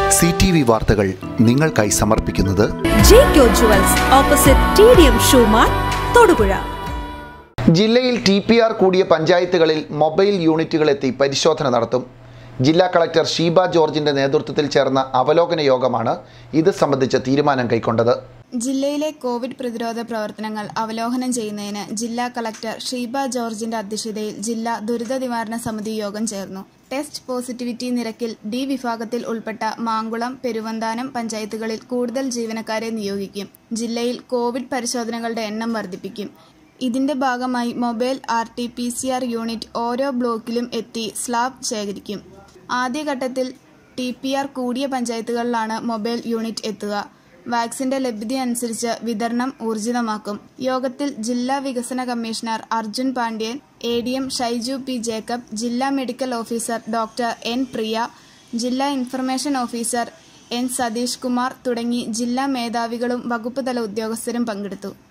C T V വാർത്തകൾ നിങ്ങൾക്കായി സമർപ്പിക്കുന്നത് Jaico jewels opposite T D M shoe mart Thodupuzha ജില്ലയിൽ ടി പി ആർ കൂടിയ പഞ്ചായത്തുകളിൽ മൊബൈൽ യൂണിറ്റുകളെത്തി പരിശോധന നടത്തും ജില്ലാ കളക്ടർ ഷീബ ജോർജിന്റെ നേതൃത്വത്തിൽ ചേർന്ന അവലോകന യോഗമാണ് ഇത് സംബന്ധിച്ച തീരുമാനം കൈക്കൊണ്ടത് ജില്ലയിലെ കോവിഡ് പ്രതിരോധ പ്രവർത്തനങ്ങൾ അവലോകനം ചെയ്യുന്നതിന് ജില്ലാ കളക്ടർ ഷീബ ജോർജിന്റെ അധ്യക്ഷതയിൽ ജില്ലാ ദുരിത നിവാരണ സമിതി യോഗം ചേർന്നു ടെസ്റ്റ് പോസിറ്റിവിറ്റി നിരക്കിൽ ഡി വിഭാഗത്തിൽ ഉൾപ്പെട്ട മാങ്കുളം പെരുവന്താനം പഞ്ചായത്തുകളിൽ കൂടുതൽ ജീവനക്കാരെ നിയോഗിക്കും ജില്ലയിൽ കോവിഡ് പരിശോധനകളുടെ എണ്ണം വർദ്ധിപ്പിക്കും ഇതിന്റെ ഭാഗമായി mobile R T P C R unit ഓരോ ബ്ലോക്കിലും എത്തി സ്ലാബ് ശേഖരിക്കും ആദ്യഘട്ടത്തിൽ ടി പി ആർ കൂടിയ പഞ്ചായത്തുകളിലാണ് മൊബൈൽ യൂണിറ്റ് എത്തുക വാക്സിന്റെ ലഭ്യതയനുസരിച്ച് വിതരണം ഊർജിതമാക്കും യോഗത്തിൽ ജില്ലാ വികസന commissioner Arjun Pandian A D M Shaiju P Jacob ജില്ലാ medical officer doctor N Priya ജില്ലാ information officer N Satheesh Kumar തുടങ്ങി ജില്ലാ മേധാവികളും വകുപ്പ് തല ഉദ്യോഗസ്ഥരും പങ്കെടുത്തു